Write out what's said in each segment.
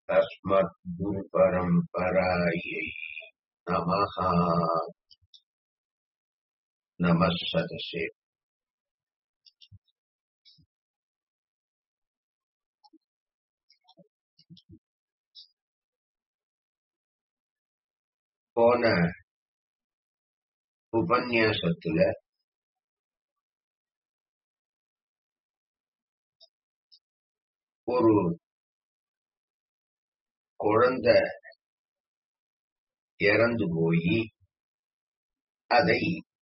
अस्मद्गुरुपरम्परायै नमः नमः सदसे போன உபன்யாசத்துல ஒரு குழந்தை இறந்து போய் அதை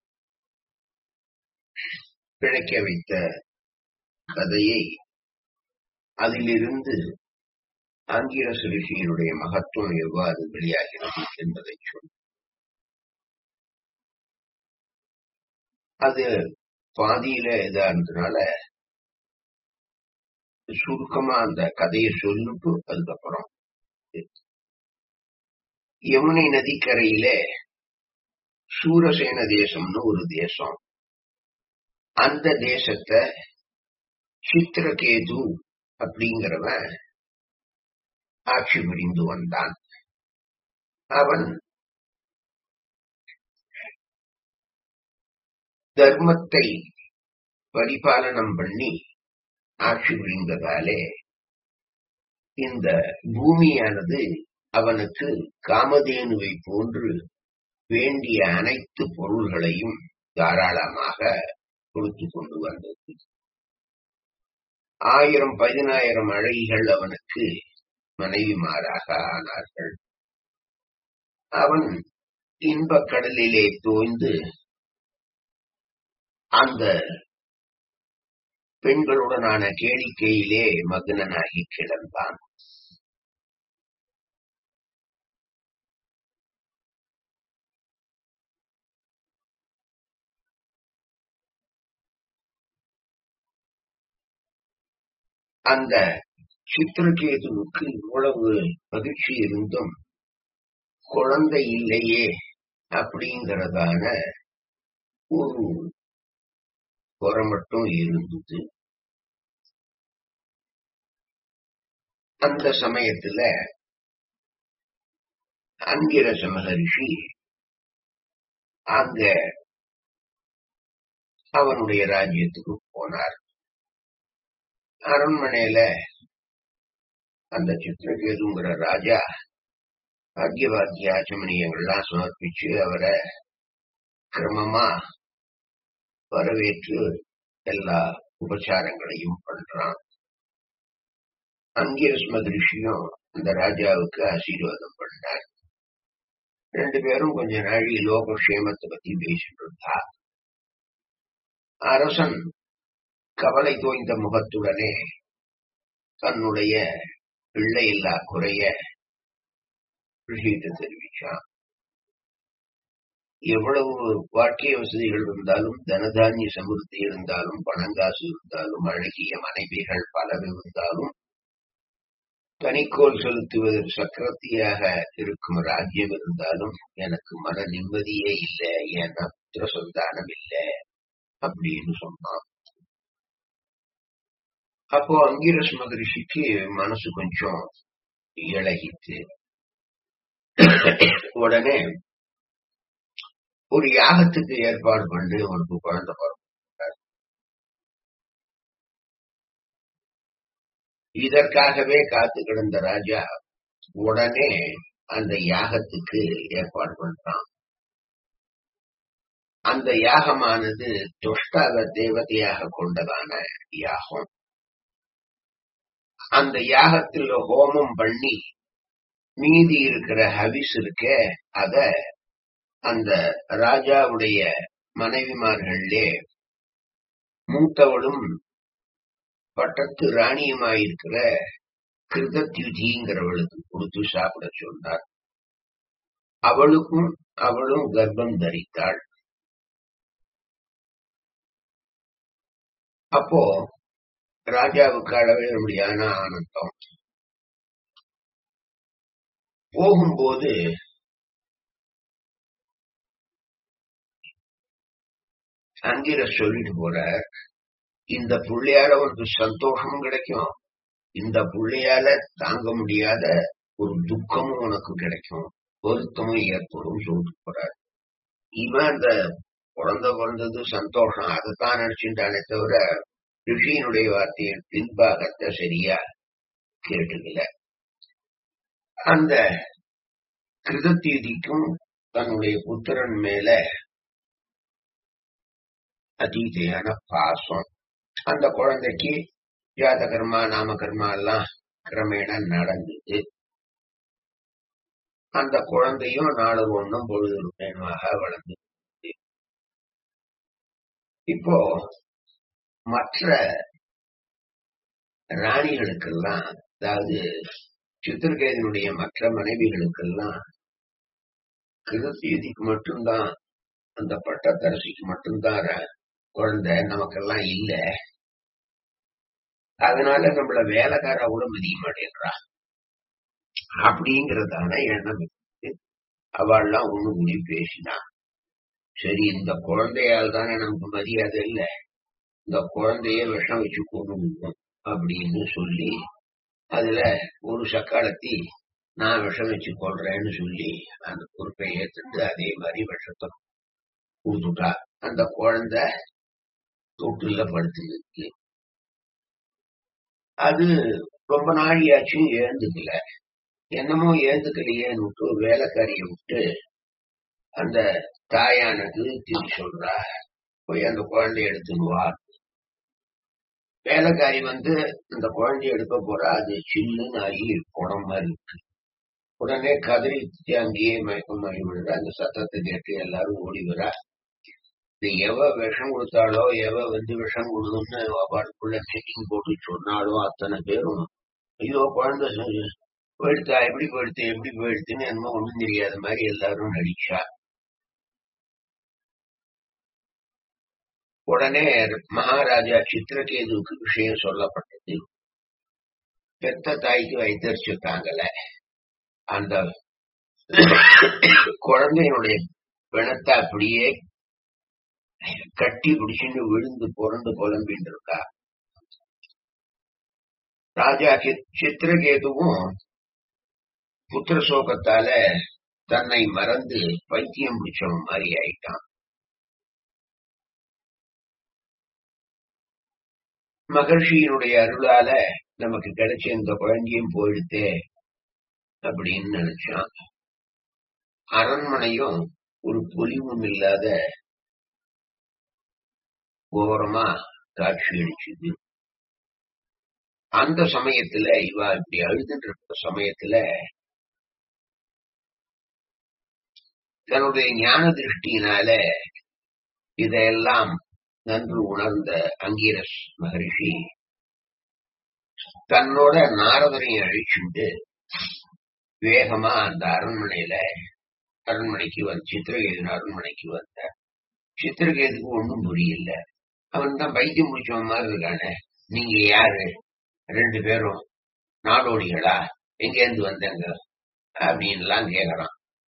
பிழைக்க வைத்த கதையை அதிலிருந்து ஆங்கில ரிஷியினுடைய மகத்துவம் எவ்வாறு வெளியாகிறது என்பதை சொன்ன அது பாதியில இதா இருந்ததுனால சுருக்கமா அந்த கதையை சொல்லிட்டு அதுக்கப்புறம் யமுனை நதிக்கரையில சூரசேன தேசம்னு ஒரு தேசம் அந்த தேசத்தை சித்திரகேது அப்படிங்கிறவன் ஆட்சி புரிந்து வந்தான் அவன் தர்மத்தை பரிபாலனம் பண்ணி ஆட்சி புரிந்ததாலே இந்த பூமியானது அவனுக்கு காமதேனுவை போன்று வேண்டிய அனைத்து பொருள்களையும் தாராளமாக கொடுத்து கொண்டு வந்தது ஆயிரம் பதினாயிரம் அழகிகள் அவனுக்கு மனைவிமாராக ஆனார்கள் அவன் இன்பக் கடலிலே தோய்ந்து அந்த பெண்களுடனான கேளிக்கையிலே மகனனாகி கிடந்தான் அந்த சித்திரகேதுவுக்கு இவ்வளவு மகிழ்ச்சி இருந்தும் குழந்தை இல்லையே அப்படிங்கிறதான ஒரு குறை மட்டும் இருந்தது அந்த சமயத்துல அங்கிரச மகரிஷி அங்க அவனுடைய ராஜ்யத்துக்கு போனார் அரண்மனையில அந்த சித்திரகேதுங்கிற ராஜா பாக்கியவாக்கிய ஆச்சமணியங்கள்லாம் சமர்ப்பிச்சு அவரை கிரமமா வரவேற்று எல்லா உபச்சாரங்களையும் பண்றான் அங்கிரஸ் மகரிஷியும் அந்த ராஜாவுக்கு ஆசீர்வாதம் பண்ணார் ரெண்டு பேரும் கொஞ்ச நாழி லோகக்ஷேமத்தை பத்தி பேசிட்டு இருந்தா அரசன் கவலை தோய்ந்த முகத்துடனே தன்னுடைய பிள்ளை இல்லா குறைய ரிஷிகிட்ட தெரிவிச்சான் எவ்வளவு வாழ்க்கை வசதிகள் இருந்தாலும் தனதானிய சமுர்த்தி இருந்தாலும் பணங்காசு இருந்தாலும் அழகிய மனைவிகள் பலர் இருந்தாலும் தனிக்கோல் செலுத்துவதில் சக்கரத்தியாக இருக்கும் ராஜ்யம் இருந்தாலும் எனக்கு மன நிம்மதியே இல்லை ஏன்னா புத்திர சந்தானம் இல்லை அப்படின்னு சொன்னான் அப்போ அங்கிரஸ் மகரிஷிக்கு மனசு கொஞ்சம் இழகித்து உடனே ஒரு யாகத்துக்கு ஏற்பாடு பண்ணி அவனுக்கு குழந்தை பிறந்தார் இதற்காகவே காத்து கிடந்த ராஜா உடனே அந்த யாகத்துக்கு ஏற்பாடு பண்றான் அந்த யாகமானது துஷ்டாக தேவதையாக கொண்டதான யாகம் அந்த யாகத்தில் ஹோமம் பண்ணி மீதி இருக்கிற ஹவிஸ் இருக்க அத அந்த ராஜாவுடைய மனைவிமார்களே மூத்தவளும் பட்டத்து ராணியமாயிருக்கிற கிருதத்யுதிங்கிறவளுக்கு கொடுத்து சாப்பிட சொன்னார் அவளுக்கும் அவளும் கர்ப்பம் தரித்தாள் அப்போ ராஜாவுக்கு அளவே முடியான ஆனந்தம் போகும்போது அங்கிர சொல்லிட்டு போற இந்த புள்ளையால உனக்கு சந்தோஷமும் கிடைக்கும் இந்த புள்ளையால தாங்க முடியாத ஒரு துக்கமும் உனக்கு கிடைக்கும் வருத்தமும் ஏற்படும் சொல்லிட்டு போறாரு இவன் அந்த குழந்தை பிறந்தது சந்தோஷம் அதைத்தான் நினைச்சுட்டானே தவிர ரிஷியினுடைய வார்த்தையை பின்பாகத்தை சரியா கேட்டுக்கல அந்த கிருதத்தீதிக்கும் தன்னுடைய புத்திரன் மேல அதீதையான பாசம் அந்த குழந்தைக்கு ஜாத கர்மா நாம கர்மா எல்லாம் கிரமேண நடந்தது அந்த குழந்தையும் நாலு ஒண்ணும் பொழுது வேணுமாக வளர்ந்து இப்போ மற்ற ராணிகளுக்கெல்லாம் அதாவது சித்திரகேதனுடைய மற்ற மனைவிகளுக்கெல்லாம் கிருதத்தீதிக்கு மட்டும்தான் அந்த பட்டத்தரசிக்கு மட்டும்தான் ர- குழந்தை நமக்கெல்லாம் இல்ல அதனால நம்மள வேலைக்கார கூட மதிய மாட்டேன்றா அப்படிங்கறதான எண்ணம் இருக்கு. அவள்லாம் ஒண்ணு கூடி பேசினா சரி இந்த குழந்தையால் தானே நமக்கு மரியாதை இல்ல இந்த குழந்தைய விஷம் வச்சு கொண்டு அப்படின்னு சொல்லி அதுல ஒரு சக்காலத்தி நான் விஷம் வச்சு கொள்றேன்னு சொல்லி அந்த பொறுப்பை ஏத்துட்டு அதே மாதிரி விஷத்தை கொடுத்துட்டா அந்த குழந்தை தொட்டில படுத்துருக்கு அது ரொம்ப நாழியாச்சும் ஏந்துக்கல என்னமோ ஏந்துக்கலையேன்னு விட்டு வேலைக்காரிய விட்டு அந்த தாயானது திரி சொல்றா போய் அந்த குழந்தைய எடுத்துன்னு வா வேலைக்காரி வந்து அந்த குழந்தைய எடுக்க போறா அது சில்லுன்னு ஆகி குடம் மாதிரி இருக்கு உடனே கதறி அங்கேயே மயக்கம் மாறி விடுற அந்த சத்தத்தை கேட்டு எல்லாரும் ஓடி வரா இந்த எவ விஷம் கொடுத்தாலோ எவ வந்து விஷம் கொடுன்னு அவளுக்குள்ள மீட்டிங் போட்டு சொன்னாலோ அத்தனை பேரும் ஐயோ குழந்தை செ- போயிடுத்தா எப்படி போயிடுத்து எப்படி போயிடுத்துன்னு என்னமோ ஒண்ணும் தெரியாத மாதிரி எல்லாரும் நடிச்சா உடனே மகாராஜா சித்திரகேதுவுக்கு விஷயம் சொல்லப்பட்டது பெத்த தாய்க்கு வைத்தறிச்சு தாங்கல அந்த குழந்தையினுடைய பிணத்தை அப்படியே கட்டி பிடிச்சுன்னு விழுந்து புரண்டு புலம்பின்னு இருக்கா ராஜா சித்- சித்திரகேதுவும் புத்திர சோகத்தால தன்னை மறந்து பைத்தியம் பிடிச்சவன் மாதிரி ஆயிட்டான் மகர்ஷியினுடைய அருளால நமக்கு கிடைச்ச இந்த குழந்தையும் போயிடுத்தே அப்படின்னு நினைச்சான் அரண்மனையும் ஒரு பொலிவும் இல்லாத கோரமா காட்சி அளிச்சுது அந்த சமயத்துல இவ இப்படி அழுதுட்டு இருக்க சமயத்துல தன்னுடைய ஞான திருஷ்டியினால இதையெல்லாம் நன்கு உணர்ந்த அங்கீரஸ் மகரிஷி தன்னோட நாரதரையும் அழிச்சுண்டு வேகமா அந்த அரண்மனையில அரண்மனைக்கு வந்து சித்திரகேதன் அரண்மனைக்கு வந்த சித்திரகேதுக்கு ஒண்ணும் புரியல அவன் தான் பைத்தியம் முடிச்சவன் மாதிரி இருக்கானே நீங்க யாரு ரெண்டு பேரும் நாடோடிகளா எங்க இருந்து வந்தங்க அப்படின்லாம் கேக்குறான்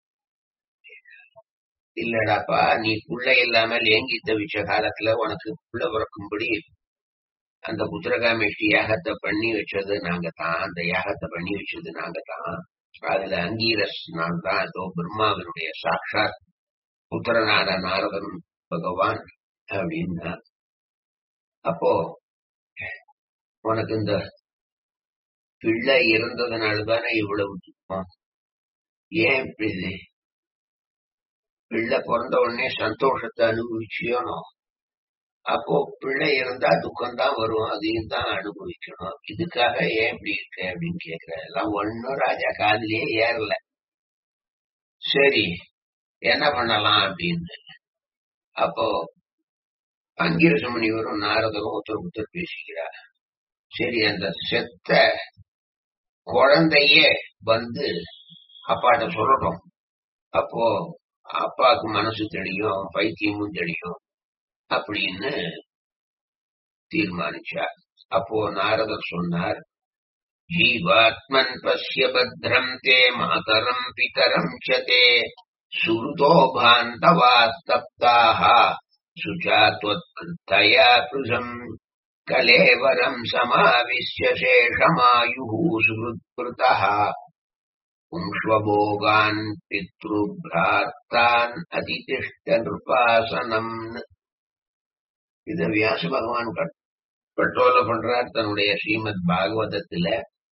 இல்லடாப்பா நீ புள்ள இல்லாமல் ஏங்கி தவிச்ச காலத்துல உனக்கு புள்ள பிறக்கும்படி அந்த புத்திரகாமேஷ்டி யாகத்தை பண்ணி வச்சது நாங்க தான் அந்த யாகத்தை பண்ணி வச்சது நாங்க தான் அதுல அங்கீரஸ் நான் தான் அதோ பிரம்மாவினுடைய சாட்சாத் புத்திரனான நாரதன் பகவான் அப்படின்னா அப்போ உனக்கு இந்த பிள்ளை இறந்ததுனாலதானே இவ்வளவு துக்கம் ஏன் இப்படி இது? பிள்ளை பிறந்த உடனே சந்தோஷத்தை அனுபவிச்சியோனோ அப்போ பிள்ளை இருந்தா துக்கம் தான் வரும் அதையும் தான் அனுபவிக்கணும் இதுக்காக ஏன் இப்படி இருக்கு அப்படின்னு கேக்குற எல்லாம் ஒன்னும் ராஜா காதுலயே ஏறல சரி என்ன பண்ணலாம் அப்படின்னு அப்போ அங்கிரச முனிவரும் நாரதரும் ஒருத்தர் ஒருத்தர் பேசிக்கிறார் சரி அந்த செத்த குழந்தையே வந்து அப்பாட்ட சொல்லட்டும் அப்போ அப்பாவுக்கு மனசு தெளியும் பைத்தியமும் தெளியும் அப்படின்னு தீர்மானிச்சார் அப்போ நாரதர் சொன்னார் ஜீவாத்மன் பசிய பத்ரம் தே மாதரம் பிதரம் சதே சுருதோ பாந்தவா தப்தாக சுஜாத்வத்தயா பிருஷம் கலேவரம் சமாவிஷ்ய சேஷமாயுः சுருத்பிருதः புங்ஷ்வபோகான் பித்ருபிரார்த்தான் அதிதிஷ்ட நிருபாசனம் இத வியாச பகவான் கட்- கட்டோல பண்றார் தன்னுடைய ஸ்ரீமத் பாகவதத்துல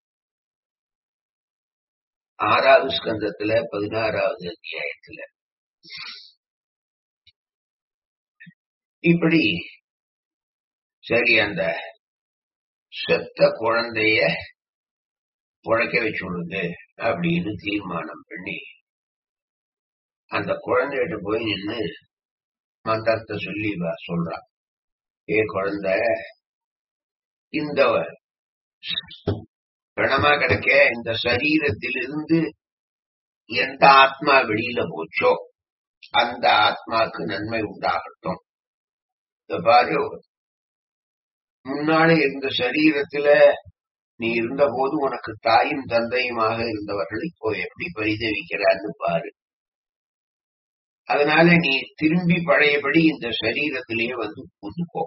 ஆறாவது ஸ்கந்தத்துல பதினாறாவது அத்தியாயத்துல இப்படி சரி அந்த செத்த குழந்தைய உழைக்க வச்சுடுது அப்படின்னு தீர்மானம் பண்ணி அந்த குழந்தைகிட்ட போய் நின்னு மந்திரத்தை சொல்லி வ- சொல்றான் ஏ குழந்தை இந்த பிணமா கிடக்க இந்த சரீரத்திலிருந்து எந்த ஆத்மா வெளியில போச்சோ அந்த ஆத்மாக்கு நன்மை உண்டாகட்டும் இந்த பாரு முன்னாலே இருந்த சரீரத்துல நீ இருந்த போது உனக்கு தாயும் தந்தையுமாக இருந்தவர்கள் இப்போ எப்படி பரிதவிக்கிறான்னு பாரு அதனால நீ திரும்பி பழையபடி இந்த சரீரத்திலேயே வந்து புகுந்துக்கோ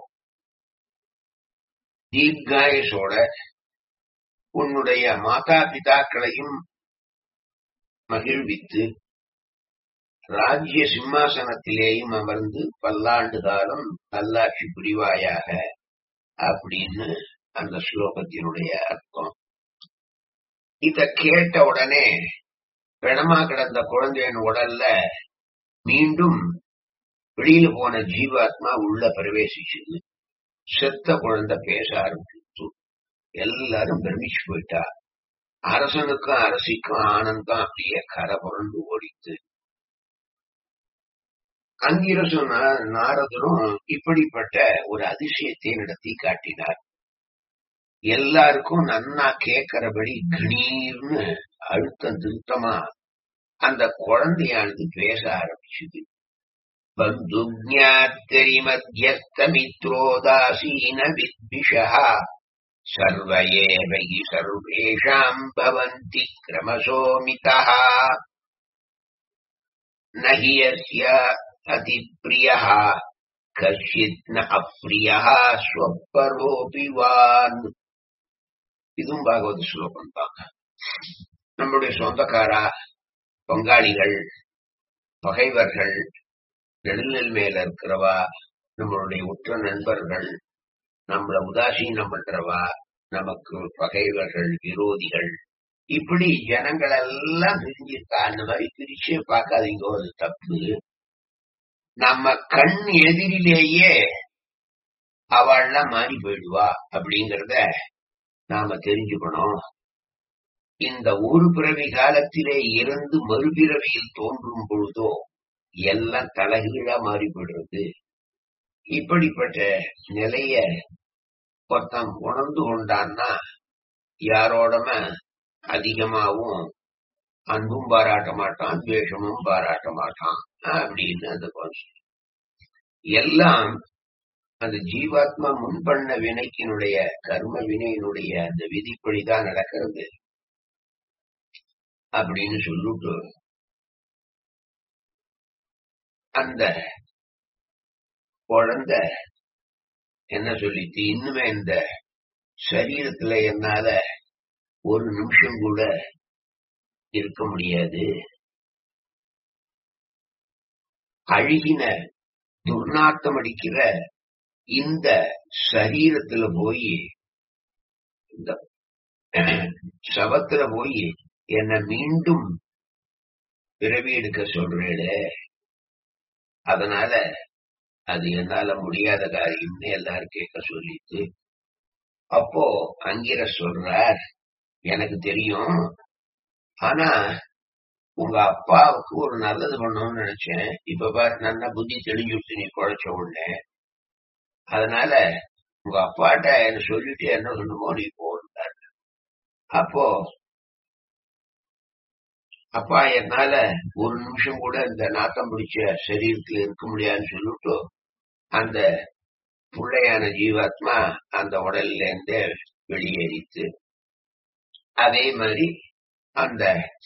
தீர்காயசோட உன்னுடைய மாதா பிதாக்களையும் மகிழ்வித்து ராஜ்ய சிம்மாசனத்திலேயும் அமர்ந்து பல்லாண்டு காலம் நல்லாட்சி புரிவாயாக அப்படின்னு அந்த ஸ்லோகத்தினுடைய அர்த்தம் இத கேட்ட உடனே பிணமா கிடந்த குழந்தையின் உடல்ல மீண்டும் வெளியில போன ஜீவாத்மா உள்ள பிரவேசிச்சது செத்த குழந்தை பேச ஆரம்பிச்சு எல்லாரும் பிரமிச்சு போயிட்டா அரசனுக்கும் அரசிக்கும் ஆனந்தம் அப்படியே கரை புரண்டு ஓடித்து அங்கிரசும் நா- நாரதரும் இப்படிப்பட்ட ஒரு அதிசயத்தை நடத்தி காட்டினார் எல்லாருக்கும் நன்னா கேட்கிறபடி கணீர்னு அழுத்தம் திருத்தமா அந்த குழந்தையானது பேச ஆரம்பிச்சது பந்து ஜாத்தரி மத்தியஸ்தமித்ரோதாசீன வித்விஷா சர்வ ஏவ ஹி சர்வேஷாம் பவந்தி கிரமசோமிதா ந ஹி யஸ்ய அதிப்பிரியः கஷ்டித் ந அப்பிரியः ஸ்வப்பரோபி வான் இதுவும் பாகவத ஸ்லோகம் தான் நம்முடைய சொந்தக்காரா பங்காளிகள் பகைவர்கள் நெடுநெல் மேல இருக்கிறவா நம்மளுடைய உற்ற நண்பர்கள் நம்மள உதாசீனம் பண்றவா நமக்கு பகைவர்கள் விரோதிகள் இப்படி ஜனங்கள் எல்லாம் பிரிஞ்சிருக்கா அந்த மாதிரி பிரிச்சே பார்க்காதீங்க அது தப்பு நம்ம கண் எதிரிலேயே அவள்லாம் மாறி போயிடுவா அப்படிங்கறத நாம தெரிஞ்சுக்கணும் இந்த ஒரு பிறவி காலத்திலே இருந்து மறுபிறவியில் தோன்றும் பொழுதோ எல்லாம் தலைகீழா மாறி போயிடுறது இப்படிப்பட்ட நிலைய ஒருத்தன் உணர்ந்து கொண்டான்னா யாரோடம அதிகமாவும் அன்பும் பாராட்ட மாட்டான் துவேஷமும் பாராட்ட மாட்டான் அப்படின்னு அந்த கான்செப்ட் எல்லாம் அந்த ஜீவாத்மா முன் பண்ண வினைக்கினுடைய கர்ம வினையினுடைய அந்த விதிப்படிதான் நடக்கிறது அப்படின்னு சொல்லிட்டு அந்த குழந்தை என்ன சொல்லிட்டு இன்னுமே இந்த சரீரத்துல என்னால ஒரு நிமிஷம் கூட இருக்க முடியாது அழுகின துர்நாற்றம் அடிக்கிற இந்த சரீரத்துல போய் இந்த சவத்துல போய் என்ன மீண்டும் பிறவி எடுக்க சொல்றேளே அதனால அது என்னால முடியாத காரியம்னு எல்லாரும் கேட்க சொல்லிட்டு அப்போ அங்கிர சொல்றார் எனக்கு தெரியும் ஆனா உங்க அப்பாவுக்கு ஒரு நல்லது பண்ணணும்னு நினைச்சேன் இப்ப பாரு நல்லா புத்தி தெளிஞ்சுட்டு நீ குழைச்ச உடனே அதனால உங்க அப்பாட்ட என்ன சொல்லிட்டு என்ன சொல்லுமோ நீ போன்றார் அப்போ அப்பா என்னால ஒரு நிமிஷம் கூட இந்த நாத்தம் பிடிச்ச சரீரத்துல இருக்க முடியாதுன்னு சொல்லிட்டு அந்த புள்ளையான ஜீவாத்மா அந்த உடல்ல இருந்து வெளியேறித்து அதே மாதிரி அந்த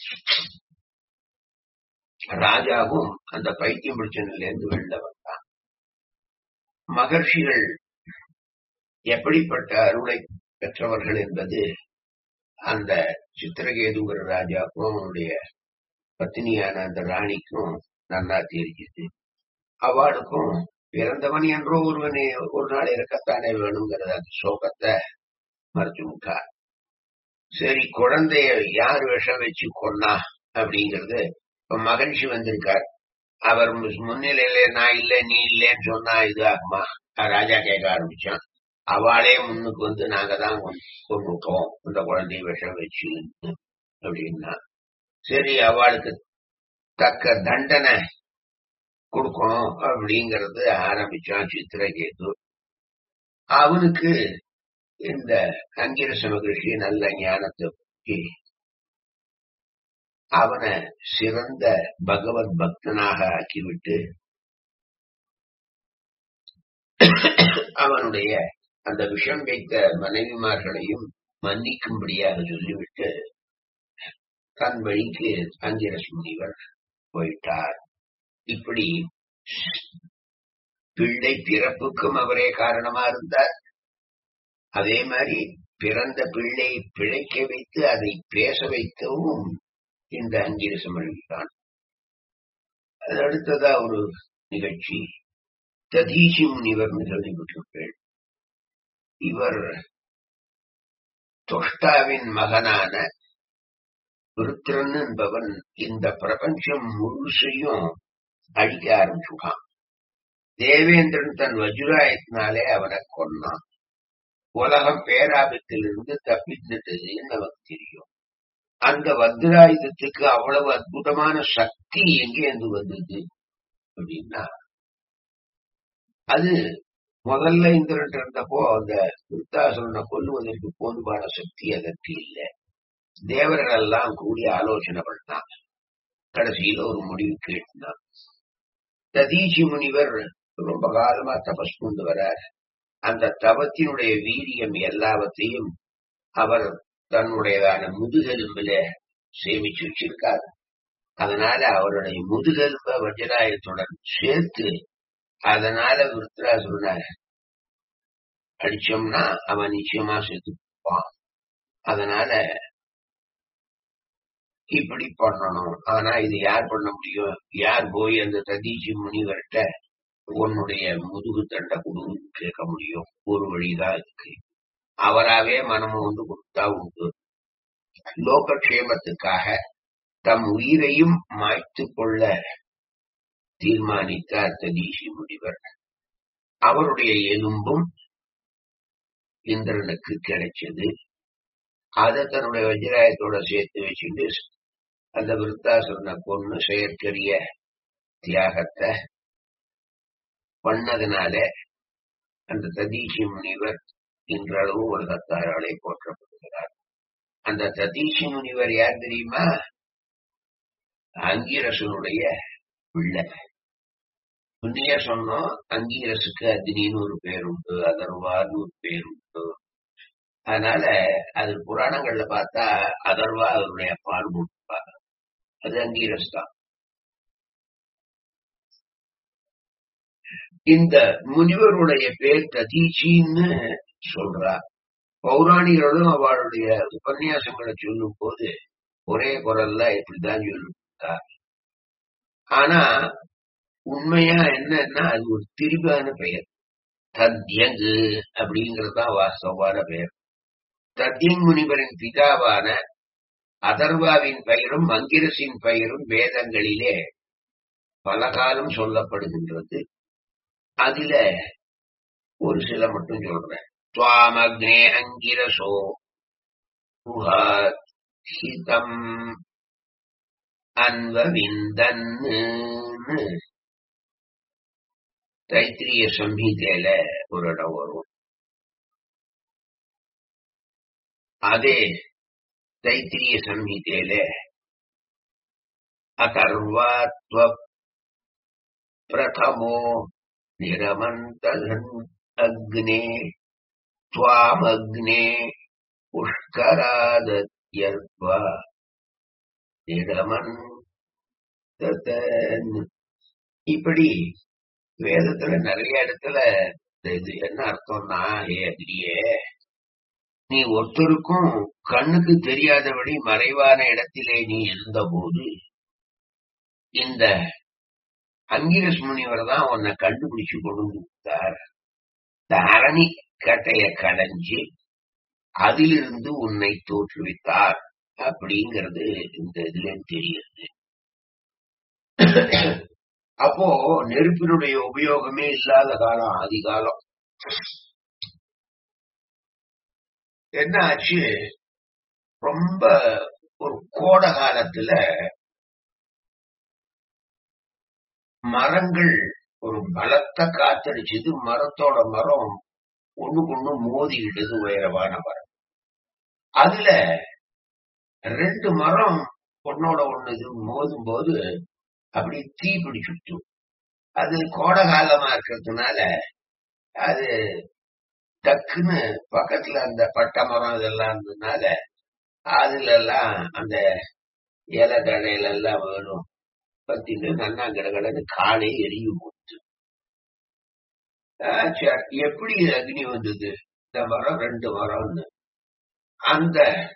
ராஜாவும் அந்த பைத்தியம் பிடிச்ச நிலையில இருந்து வெளில வந்தான் மகர்ஷிகள் எப்படிப்பட்ட அருளை பெற்றவர்கள் என்பது அந்த சித்திரகேதுங்கிற ராஜாக்கும் அவனுடைய பத்தினியான அந்த ராணிக்கும் நன்னா தெரிஞ்சுது அவளுக்கும் பிறந்தவன் என்றோ ஒருவனே ஒரு நாள் இருக்கத்தானே வேணுங்கிற அந்த சோகத்தை மறைச்சு விட்டார் சரி குழந்தைய யார் விஷம் வச்சு கொன்னா அப்படிங்கறது இப்ப மகிழ்ச்சி வந்திருக்கார் அவர் மு- முன்னிலையில நான் இல்ல நீ இல்லைன்னு சொன்னா இது ஆகுமா ராஜா கேட்க ஆரம்பிச்சான் அவளே முன்னுக்கு வந்து நாங்க தான் கொண்டுட்டோம் இந்த குழந்தைய விஷம் வச்சு அப்படின்னா சரி அவளுக்கு தக்க தண்டனை கொடுக்கணும் அப்படிங்கறது ஆரம்பிச்சான் சித்திரகேது அவனுக்கு இந்த அங்கிரச மகிழ்ச்சி நல்ல ஞானத்தை பற்றி அவனை சிறந்த பகவத் பக்தனாக ஆக்கிவிட்டு அவனுடைய அந்த விஷம் வைத்த மனைவிமார்களையும் மன்னிக்கும்படியாக சொல்லிவிட்டு தன் வழிக்கு அங்கிரஸ் முனிவர் போயிட்டார் இப்படி பிள்ளை பிறப்புக்கும் அவரே காரணமா இருந்தார் அதே மாதிரி பிறந்த பிள்ளை பிழைக்க வைத்து அதை பேச வைக்கவும் இந்த அங்கிரச மொழிதான் அது அடுத்ததா ஒரு நிகழ்ச்சி ததீசி முனிவர்னு கேள்விப்பட்டிருப்பேன் இவர் தொஷ்டாவின் மகனான விருத்திரன் என்பவன் இந்த பிரபஞ்சம் முழுசையும் அழிக்க ஆரம்பிச்சுட்டான் தேவேந்திரன் தன் வஜ்ராயத்தினாலே அவனை கொன்னான் உலகம் பேராபத்திலிருந்து தப்பித்ததுன்னு நமக்கு தெரியும் அந்த வஜ்ராயுதத்துக்கு அவ்வளவு அற்புதமான சக்தி எங்கேருந்து வந்தது அப்படின்னா அது முதல்ல இந்திரன் இருந்தப்போ அந்த விருத்தாசுரனை கொல்லுவதற்கு போதுமான சக்தி அதற்கு இல்லை தேவர்கள் எல்லாம் கூடி ஆலோசனை பண்ணான் கடைசியில ஒரு முடிவு கேட்டான் ததீசி முனிவர் ரொம்ப காலமா தபஸ் கொண்டு வரார் அந்த தவத்தினுடைய வீரியம் எல்லாவற்றையும் அவர் தன்னுடையதான முதுகெலும்புல சேமிச்சு வச்சிருக்கார் அதனால அவருடைய முதுகெலும்ப வஜ்ராயத்துடன் சேர்த்து அதனால விருத்ராசுரனை அடிச்சோம்னா அவன் நிச்சயமா செத்துப்பான் அதனால இப்படி பண்ணணும் ஆனா இது யார் பண்ண முடியும் யார் போய் அந்த ததீசி முனிவர்கிட்ட உன்னுடைய முதுகு தண்டை கொடுன்னு கேட்க முடியும் ஒரு வழிதான் இருக்கு அவராவே மனம் வந்து கொடுத்தா உண்டு லோகக்ஷேமத்துக்காக தம் உயிரையும் மாய்த்து கொள்ள தீர்மானித்தார் ததீசி முனிவர் அவருடைய எலும்பும் இந்திரனுக்கு கிடைச்சது அதை தன்னுடைய வஜ்ராயத்தோட சேர்த்து வச்சுட்டு அந்த விருத்தாசுரனை கொண்டு செயற்கரிய தியாகத்தை பண்ணதுனால அந்த ததீசி முனிவர் இன்றளவு உலகத்தாராலே போற்றப்படுகிறார் அந்த ததீசி முனிவர் யார் தெரியுமா அங்கீரசனுடைய பிள்ளை முன்னையே சொன்னோம் அங்கீரசுக்கு அக்னின்னு ஒரு பேர் உண்டு அதர்வான்னு ஒரு பேர் உண்டு அதனால அது புராணங்கள்ல பார்த்தா அதர்வா அவருடைய அப்பான்னு போட்டுப்பாங்க அது அங்கீரஸ் தான் இந்த முனிவருடைய பேர் ததீச்சின்னு சொல்றா பௌராணிகளும் அவளுடைய உபன்யாசங்களை சொல்லும் போது ஒரே குரல்ல இப்படிதான் சொல்லிருக்கா ஆனா உண்மையா என்னன்னா அது ஒரு திரிபான பெயர் தத்யங்கு அப்படிங்கறதுதான் வாஸ்தவான பெயர் தத்யங் முனிவரின் பிதாவான அதர்வாவின் பெயரும் மங்கிரசின் பெயரும் வேதங்களிலே பல காலம் சொல்லப்படுகின்றது அதுல ஒரு சில மட்டும் சொல்றேன் துவாமக்னே அங்கிரசோ ஹிதம் அன்வவிந்தன்னு தைத்திரிய சம்ஹிதையில ஒரு இடம் வரும் அதே தைத்திரிய சம்ஹிதையில அதர்வாத்வ பிரதமோ நிரமந்தகன் அக்னே त्वामग्ने पुष्करादत्यर्वा நிரமன் இப்படி வேதத்துல நிறைய இடத்துல இது என்ன அர்த்தம்னா ஏ அக்னியே நீ ஒருத்தருக்கும் கண்ணுக்கு தெரியாதபடி மறைவான இடத்திலே நீ இருந்தபோது இந்த அங்கிரஸ் முனிவர் தான் உன்னை கண்டுபிடிச்சு கொண்டு கொடுத்தார் இந்த அரணி கட்டைய கடைஞ்சு அதிலிருந்து உன்னை தோற்றுவித்தார் அப்படிங்கிறது இந்த இதுல தெரியுது அப்போ நெருப்பினுடைய உபயோகமே இல்லாத காலம் ஆதி காலம் என்ன ஆச்சு ரொம்ப ஒரு கோடை காலத்துல மரங்கள் ஒரு பலத்த காத்தடிச்சது மரத்தோட மரம் ஒண்ணுக்கு ஒண்ணு மோதிக்கிட்டது உயரமான மரம் அதுல ரெண்டு மரம் ஒன்னோட ஒண்ணு இது மோதும் போது அப்படி தீ பிடிச்சுட்டு அது கோடை காலமா இருக்கிறதுனால அது டக்குன்னு பக்கத்துல அந்த பட்டை மரம் இதெல்லாம் இருந்ததுனால அதுல எல்லாம் அந்த இலை தழையில எல்லாம் வேணும் பத்திட்டு நன்னா கடகடன்னு காலை எரியும் போச்சு ஆஹ் சரி, எப்படி அக்னி வந்தது இந்த மரம் ரெண்டு மரம்னு அந்த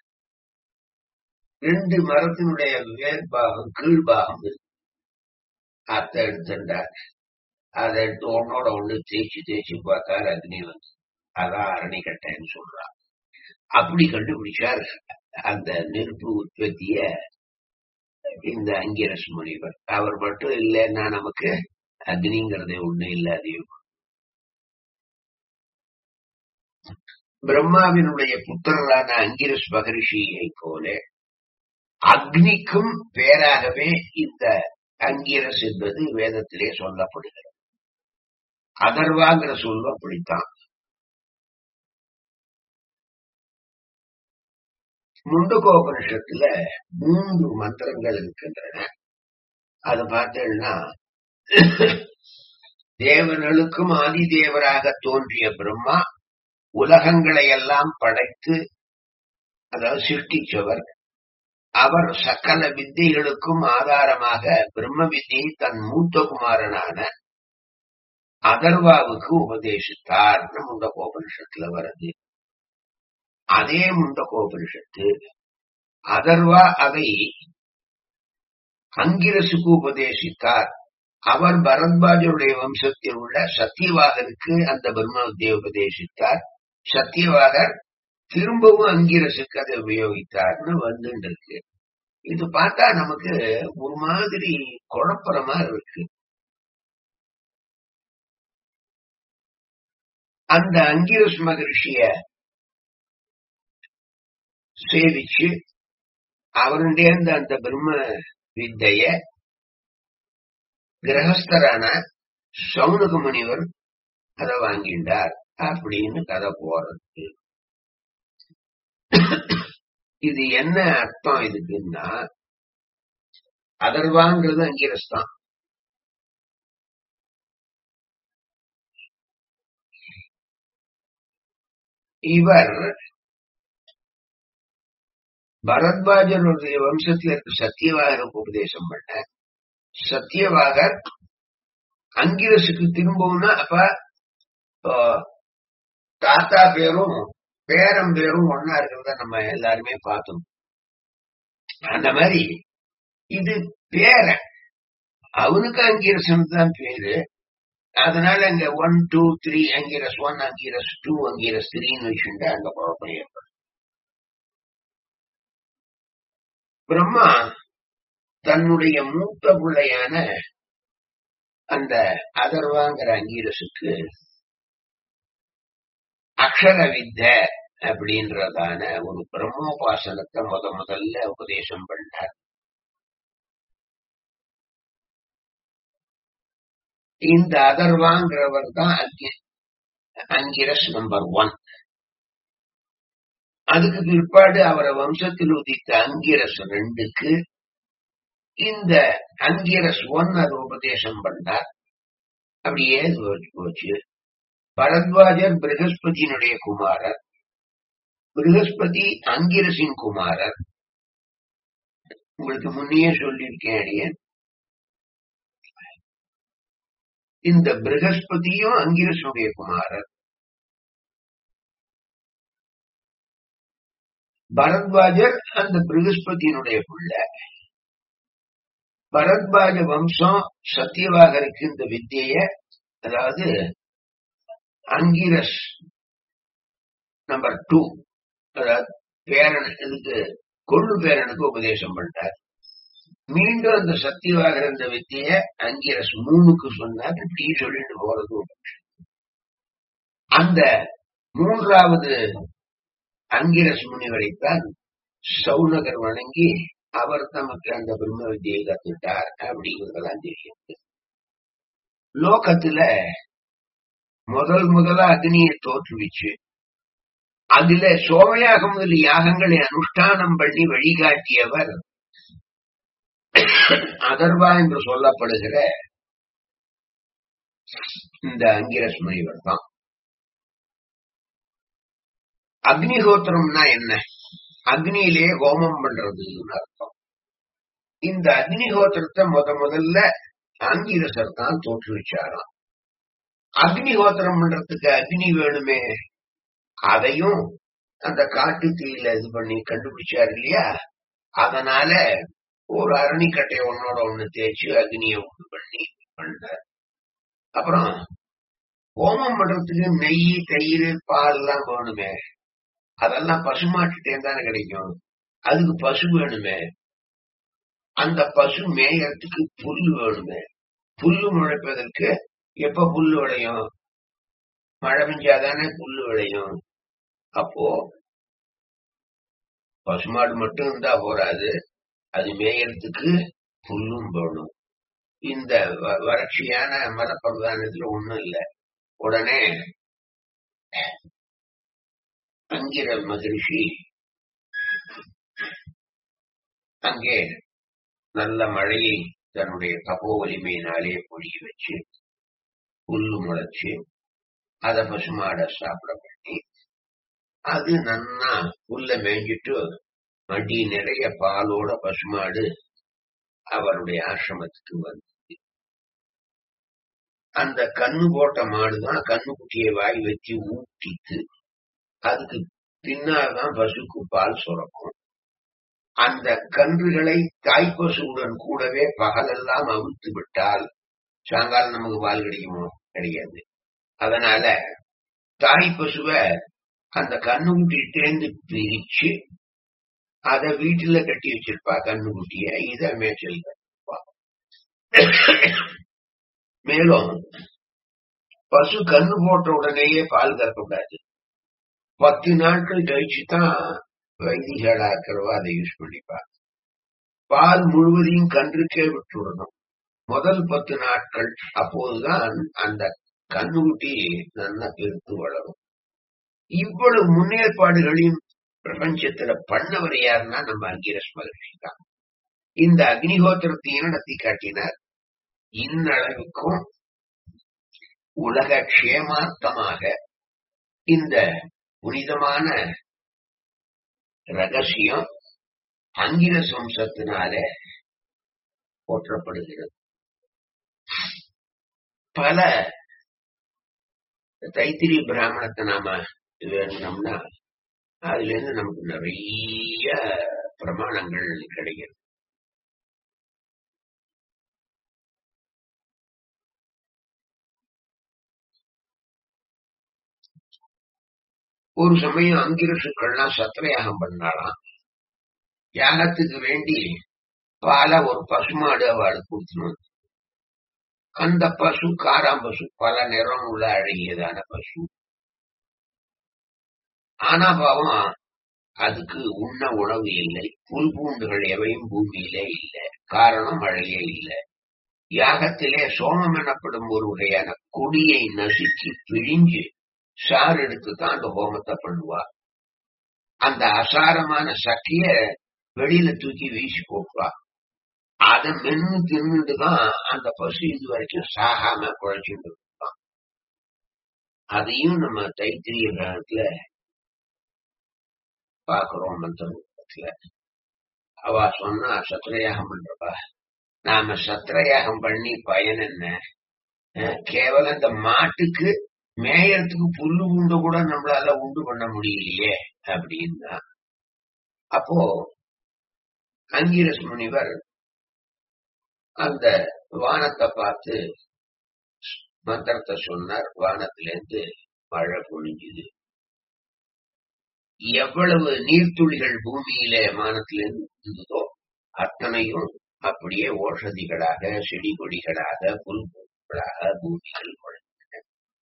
ரெண்டு மரத்தினுடைய வேர்பாகம் கீழ்பாகம் இருக்கு. அதை எடுத்துட்டார் அதை எடுத்து ஒன்னோட ஒண்ணு தேய்ச்சி தேய்ச்சி பார்த்தார் அக்னி வந்து அதான் அரணிக்கட்டைன்னு சொல்றான் அப்படி கண்டுபிடிச்சார் அந்த நெருப்பு உற்பத்திய இந்த அங்கிரஸ் முனிவர் அவர் மட்டும் இல்லைன்னா நமக்கு அக்னிங்கிறதே ஒண்ணு இல்லாதையும் பிரம்மாவினுடைய புத்திரரான அங்கிரஸ் மகரிஷியை போல அக்னிக்கும் பேராகவே இந்த அங்கிரஸ் என்பது வேதத்திலே சொல்லப்படுகிறது அதர்வாங்கிற சொல்லும் அப்படித்தான் முண்டகோபனிஷத்துல மூன்று மந்திரங்கள் இருக்கின்றன அது பார்த்தேன்னா தேவர்களுக்கும் ஆதி தேவராக தோன்றிய பிரம்மா உலகங்களை எல்லாம் படைத்து அதாவது சிருஷ்டிச்சவர் அவர் சகல வித்தைகளுக்கும் ஆதாரமாக பிரம்ம வித்தியை தன் மூத்த குமாரனான அதர்வாவுக்கு உபதேசித்தார் முண்டகோபனிஷத்துல வருது அதே முண்டகோபனிஷத்து அதர்வா அதை அங்கிரசுக்கு உபதேசித்தார் அவர் பரத்வாஜருடைய வம்சத்தில் உள்ள சத்தியவாகருக்கு அந்த பிரம்ம வித்தியை உபதேசித்தார் சத்தியவாகர் திரும்பவும் அங்கிரசுக்கு அதை உபயோகித்தார்னு வந்துட்டு இருக்கு இது பார்த்தா நமக்கு ஒரு மாதிரி குழப்பற மாதிரி இருக்கு அந்த அங்கிரஸ் மகரிஷிய சேவிச்சு அவருடைய அந்த பிரம்ம வித்தைய கிரகஸ்தரான சௌனக முனிவர் அதை வாங்கிண்டார் அப்படின்னு கதை போறது இது என்ன அர்த்தம் இதுக்குன்னா அதர்வாங்கிறது அங்கிரஸ்தான் இவர் பரத்வாஜருடைய வம்சத்தில் இருக்க சத்தியவாகருக்கு உபதேசம் பண்ண சத்தியவாகர் அங்கிரசுக்கு திரும்பவும்னா அப்ப ஆஹ், தாத்தா பேரும் பேரம் பேரும் ஒன்னா இருக்கிறத நம்ம எல்லாருமே பார்த்தோம் அந்த மாதிரி இது பேரன் அவனுக்கு அங்கீரசன் தான் பேரு அதனால அங்க one two three Angiras one Angiras two Angiras த்ரீன்னு வச்சுட்டு அங்க குழப்பம் ஏற்படும் பிரம்மா தன்னுடைய மூத்த பிள்ளையான அந்த அதர்வாங்கிற அங்கீரசுக்கு அக்ஷர வித்த அப்படின்றதான ஒரு பிரம்மோபாசனத்தை முத முதல்ல உபதேசம் பண்ணார் இந்த அதர்வாங்கிறவர் தான் அங்கி- அங்கிரஸ் நம்பர் ஒன் அதுக்கு பிற்பாடு அவரை வம்சத்தில் உதித்த அங்கிரஸ் ரெண்டுக்கு இந்த அங்கிரஸ் ஒன் அது உபதேசம் பண்ணார் அப்படியே போச்சு போச்சு பரத்வாஜர் பிரகஸ்பதியினுடைய குமாரர் பிரகஸ்பதி அங்கிரசின் குமாரர் உங்களுக்கு முன்னையே சொல்லியிருக்கேன் அடியேன் இந்த பிரகஸ்பதியும் அங்கிரசுடைய குமாரர் பரத்வாஜர் அந்த பிரகஸ்பதியினுடைய பிள்ளை பரத்வாஜ வம்சம் சத்தியவாகருக்கு இந்த வித்திய அதாவது அங்கிரஸ் நம்பர் டூ அதாவது பேரன் இதுக்கு கொள்ளு பேரனுக்கு உபதேசம் பண்ணிட்டார் மீண்டும் அந்த சத்தியவாகர் அந்த வித்திய அங்கிரஸ் மூணுக்கு சொன்னார் இப்படி சொல்லிட்டு போறது ஒரு விஷயம். அந்த மூன்றாவது அங்கிரஸ் முனிவரைத்தான் சௌனகர் வணங்கி அவர் நமக்கு அந்த பிரம்ம வித்தியை கத்துட்டார் அப்படிங்கிறதெல்லாம் தெரியுது லோகத்துல முதல் முதலா அக்னியை தோற்றுவிச்சு அதுல சோமயாகம் முதல் யாகங்களை அனுஷ்டானம் பண்ணி வழிகாட்டியவர் அதர்வா என்று சொல்லப்படுகிற இந்த அங்கிரஸ் முனிவர் தான் அக்னிஹோத்திரம்னா என்ன அக்னியிலே ஹோமம் பண்றதுன்னு அர்த்தம் இந்த அக்னிஹோத்திரத்தை முத முதல்ல ஆங்கிரசர் தான் தோற்றுவிச்சாராம் அக்னிஹோத்திரம் பண்றதுக்கு அக்னி வேணுமே அதையும் அந்த காட்டு தீயில இது பண்ணி கண்டுபிடிச்சாரு இல்லையா அதனால ஒரு அரணிக்கட்டை ஒன்னோட ஒண்ணு தேய்ச்சி அக்னியை உண்டு பண்ணி பண்ணார் அப்புறம் ஹோமம் பண்றதுக்கு நெய் தயிர் பால் எல்லாம் வேணுமே அதெல்லாம் பசுமாட்டுட்டே தானே கிடைக்கும் அதுக்கு பசு வேணுமே அந்த பசு மேயறதுக்கு புல்லு வேணுமே புல்லு முளைப்பதற்கு எப்ப புல்லு விளையும் மழை பெஞ்சாதானே புல்லு விளையும் அப்போ பசுமாடு மட்டும் இருந்தா போறாது அது மேயறதுக்கு புல்லும் வேணும் இந்த வ- வறட்சியான மரப்பிரதானத்துல ஒண்ணும் இல்ல உடனே அங்கிர மகரிஷி அங்கே நல்ல மழையை தன்னுடைய தபோ வலிமையினாலே பொழிய வச்சு புல்லு முளைச்சு அத பசுமாட சாப்பிட பண்ணி அது நன்னா புல்ல மேய்ஞ்சிட்டு மடி நிறைய பாலோட பசுமாடு அவருடைய ஆசிரமத்துக்கு வந்து அந்த கண்ணு போட்ட மாடுதான் கண்ணுக்குட்டியை வாய் வச்சு ஊட்டித்து அதுக்கு பின்னால்தான் பசுக்கு பால் சுரக்கும் அந்த கன்றுகளை தாய்ப்பசுவுடன் கூடவே பகலெல்லாம் அவிழ்த்து விட்டால் சாயங்காலம் நமக்கு பால் கிடைக்குமோ கிடைக்காது அதனால தாய் பசுவை அந்த கண்ணுக்குட்டிட்டேந்து பிரிச்சு அத வீட்டுல கட்டி வச்சிருப்பா கண்ணுக்குட்டிய இத மேய்ச்சல் கட்டுப்பா. மேலும் பசு கண்ணு போட்ட உடனேயே பால் கறக்கூடாது பத்து நாட்கள் கழிச்சு தான் வைதிகளா இருக்கிறவா அதை யூஸ் பண்ணிப்பா பால் முழுவதையும் கன்றுக்கே விட்டுவிடணும் முதல் பத்து நாட்கள் அப்போதுதான் அந்த கண்ணுக்குட்டி நல்லா பெருத்து வளரும் இவ்வளவு முன்னேற்பாடுகளையும் பிரபஞ்சத்துல பண்ணவர் யாருன்னா நம்ம அங்கிரஸ் மகர்ஷி தான் இந்த அக்னிஹோத்திரத்தையும் நடத்தி காட்டினார் இன்னளவுக்கும் உலக க்ஷேமார்த்தமாக இந்த புனிதமான ரகசியம் அங்கிரஸ் வம்சத்தினால போற்றப்படுகிறது பல தைத்திரி பிராமணத்தை நாம வேணும்னா அதுல இருந்து நமக்கு நிறைய பிரமாணங்கள் கிடைக்கிறது ஒரு சமயம் அங்கிரசுக்கள்லாம் சத்திரயாகம் பண்ணாலாம் யாகத்துக்கு வேண்டி பால ஒரு பசுமாடு அவளுக்கு கொடுத்துணும் அந்த பசு காராம் பசு பல நிறம் உள்ள அழகியதான பசு ஆனா பாவம் அதுக்கு உண்ண உணவு இல்லை புல் பூண்டுகள் எவையும் பூமியிலே இல்லை காரணம் மழையே இல்லை யாகத்திலே சோமம் எனப்படும் ஒரு வகையான கொடியை நசுக்கி பிழிஞ்சு சாறு எடுத்து தான் அந்த ஹோமத்தை பண்ணுவா அந்த அசாரமான சக்கிய வெளியில தூக்கி வீசி போட்டுவா அதை மென்னு தின்னுட்டு தான் அந்த பசு இது வரைக்கும் சாகாம குழைச்சிட்டு இருக்கான் அதையும் நம்ம தைத்திரிய கிரகத்துல பாக்குறோம் மந்திரத்துல அவ சொன்னா சத்திரயாகம் பண்றப்பா நாம சத்திரயாகம் பண்ணி பயன் என்ன அஹ், கேவலம் இந்த மாட்டுக்கு மேயறதுக்கு புல்லு உண்டு கூட நம்மளால உண்டு பண்ண முடியலையே அப்படின்னா அப்போ அங்கீரஸ் முனிவர் அந்த வானத்தை பார்த்து மந்திரத்தை சொன்னார் வானத்திலிருந்து மழை பொழிஞ்சுது எவ்வளவு நீர்த்துளிகள் பூமியிலே வானத்திலிருந்து இருந்ததோ அத்தனையும் அப்படியே ஓஷதிகளாக செடி கொடிகளாக புல் பூக்களாக பூமியில் முளைத்தன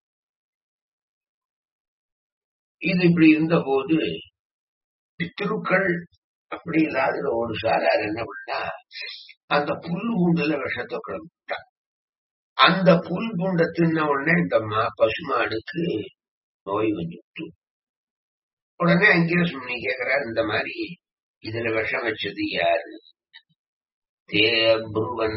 இது இப்படி இருந்த போது பித்ருக்கள் அப்படி இல்லாத ஒரு சாரார் என்ன பண்ணா அந்த புல் பூண்டுல விஷத்தை கிளம்பிட்டான் அந்த புல் பூண்டை தின்ன உடனே இந்த மா பசுமாடுக்கு நோய் வந்துட்டு உடனே அங்கிரஸ் முனி கேக்குறார் இந்த மாதிரி இதுல விஷம் வச்சது யாரு தேப்ருவன்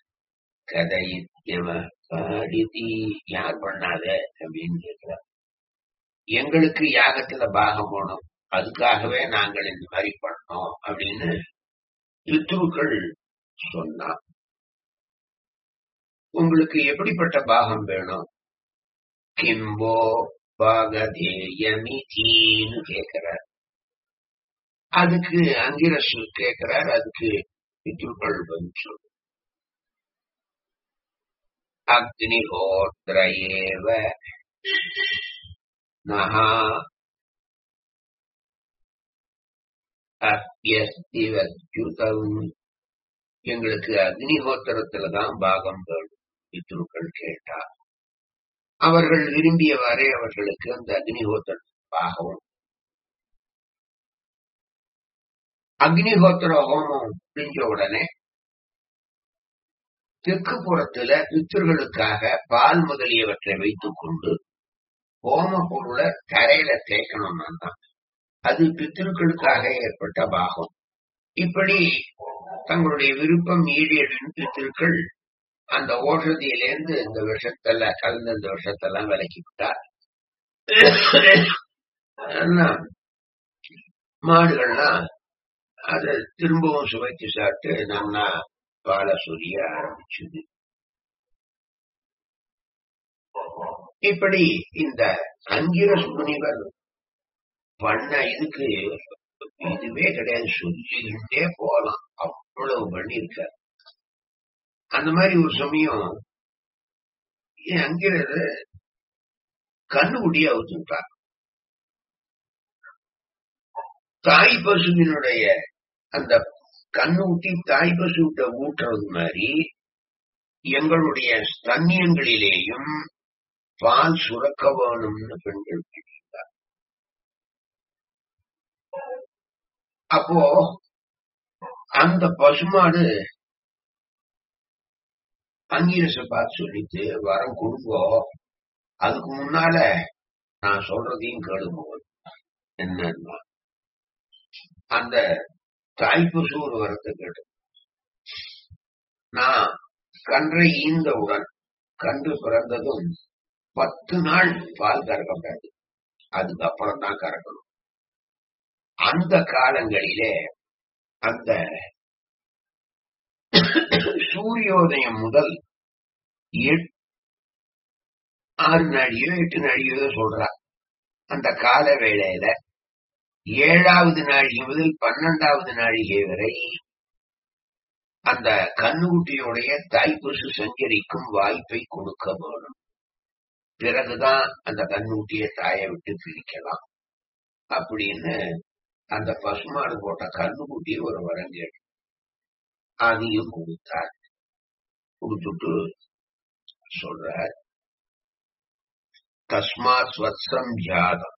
கதையம பாடிதி யார் பண்ணாத அப்படின்னு கேட்கிறார் எங்களுக்கு யாகத்துல பாகம் போனோம் அதுக்காகவே நாங்கள் இந்த மாதிரி பண்ணோம் அப்படின்னு பித்ருக்கள் சொன்னா உங்களுக்கு எப்படிப்பட்ட பாகம் வேணும் கிம்போ பாகதேயமிதின்னு கேட்கிறார் அதுக்கு அங்கிரசு கேட்கிறார் அதுக்கு பித்ருக்கள் பதில் சொல்லு அக்னிஹோத்ர ஏவ நகா அப்பியஸ்தி வச்சுதம் எங்களுக்கு அக்னிஹோத்திரத்துலதான் பாகம் வேணும் பித்ருக்கள் கேட்டா அவர்கள் விரும்பியவாறே அவர்களுக்கு அந்த அக்னிஹோத்திர பாகம் அக்னிஹோத்திர ஹோமம் முடிஞ்ச உடனே தெற்கு புறத்துல பித்தர்களுக்காக பால் முதலியவற்றை வைத்துக் கொண்டு ஹோம பொருளை தரையில தேய்க்கணும்னா தான் அது பித்திருக்களுக்காக ஏற்பட்ட பாகம் இப்படி தங்களுடைய விருப்பம் ஈடேறின் பித்திருக்கள் அந்த ஓஷதியிலேருந்து இந்த விஷத்தெல்லாம் கலந்த இந்த விஷத்தெல்லாம் விலக்கி விட்டார் எல்லாம் மாடுகள்லாம் அதை திரும்பவும் சுவைத்து சாப்பிட்டு நல்லா பாலை சொரிய ஆரம்பிச்சது இப்படி இந்த அங்கிரஸ் முனிவர் பண்ண இதுக்கு இதுவே கிடையாது சொல்லிக்கிட்டே போகலாம் அவ்வளவு பண்ணியிருக்கார் அந்த மாதிரி ஒரு சமயம் என் அங்கிரது கண்ணுக்குட்டிய அவுத்துட்டார் தாய் பசுவினுடைய அந்த கண்ணுக்குட்டி தாய் பசுவிட்ட ஊட்டுறது மாதிரி எங்களுடைய ஸ்தன்யங்களிலேயும் பால் சுரக்க வேணும்னு பெண்கள் கேட்டார் அப்போ அந்த பசுமாடு அங்கீரச பார்த்து சொல்லிட்டு வரம் கொடுங்கோ அதுக்கு முன்னால நான் சொல்றதையும் கேளுங்க என்னன்னா அந்த தாய்ப்பசு ஒரு வரத்தை கேட்டு நான் கன்றை ஈந்தவுடன் கன்று பிறந்ததும் பத்து நாள் பால் கறக்கப்படாது அதுக்கப்புறம் தான் கறக்கணும் அந்த காலங்களிலே அந்த சூரியோதயம் முதல் எட்- ஆறு நாழியோ எட்டு நாழியோ சொல்றா அந்த கால வேளையில ஏழாவது நாழிகை முதல் பன்னெண்டாவது நாழிகை வரை அந்த கண்ணுக்குட்டியுடைய தாய்ப்பசு சஞ்சரிக்கும் வாய்ப்பை கொடுக்க வேணும் பிறகுதான் அந்த கண்ணுக்குட்டியை தாயை விட்டு பிரிக்கலாம் அப்படின்னு அந்த பசுமாடு போட்ட கண்ணுக்குட்டி ஒரு வரம் கேட்டு அதையும் கொடுத்தார் கொடுத்துட்டு சொல்றார் தஸ்மாத் ஸ்வத்சம் ஜாதம்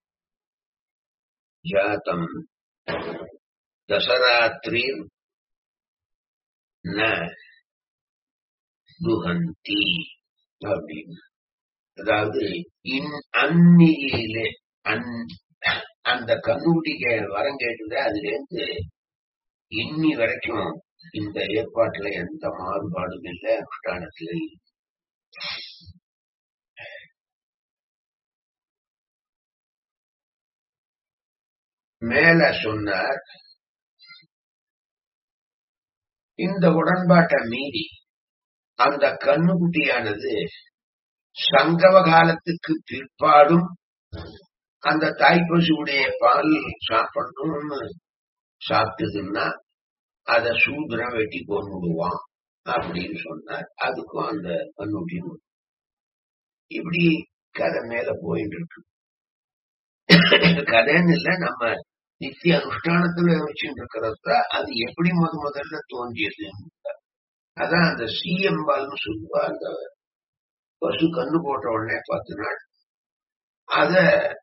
ஜாதம் தசராத்திரி ந துகந்தி அப்படின்னு அதாவது இன் அந்நியிலே அந் அந்த கண்ணுக்குட்டிக்கு வரம் கேட்டது அதுல இருந்து இன்னி வரைக்கும் இந்த ஏற்பாட்டுல எந்த மாறுபாடும் இல்லை அனுஷ்டானத்துல இல்லை. மேல சொன்னார் இந்த உடன்பாட்டை மீறி அந்த கண்ணுக்குட்டியானது சங்கம காலத்துக்கு பிற்பாடும் அந்த தாய்ப்பசுடைய பால் சாப்பிடணும்னு சாப்பிட்டதுன்னா அத சூத்திரம் வெட்டி கொண்டுடுவான் அப்படின்னு சொன்னார் அதுக்கும் அந்த கண்ணுட்டின் இப்படி கதை மேல போயிட்டு இருக்கு கதைன்னு இல்ல நம்ம நித்திய அனுஷ்டானத்துல வச்சுட்டு இருக்கிறத அது எப்படி முத முதல்ல தோன்றியது அதான் அந்த சீஎம்பால்னு சொல்லுவா அந்த பசு கண்ணு போட்ட உடனே பத்து நாள் அத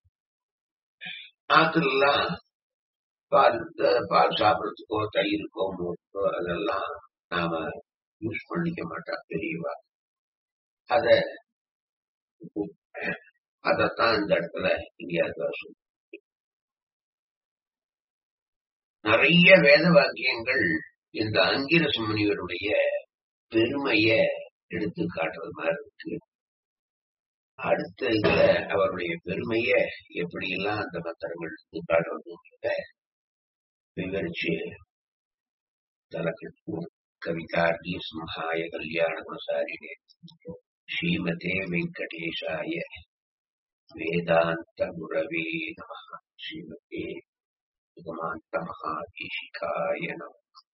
ஆத்துலாம் பால் அஹ் பால் சாப்பிடறதுக்கோ தயிருக்கோ மூக்கோ அதெல்லாம் நாம யூஸ் பண்ணிக்க மாட்டா பெரியவா அத அதத்தான் இந்த இடத்துல இந்தியாவுக்கு சொல்லு நிறைய வேத வாக்கியங்கள் இந்த அங்கிரச முனிவருடைய பெருமைய எடுத்து காட்டுறது மாதிரி இருக்கு அடுத்த இதுல அவருடைய பெருமைய எப்படி எல்லாம் அந்த மந்திரங்கள் எடுத்து காட்டுறதுங்கிறத விவரிச்சு தலக்கட்டும் கவிதார்கி சிம்ஹாய கல்யாண குணசாரினே ஸ்ரீமதே வெங்கடேஷாய வேதாந்த குரவே நம ஸ்ரீமதே சுகமாந்த மகாதேசிகாய நம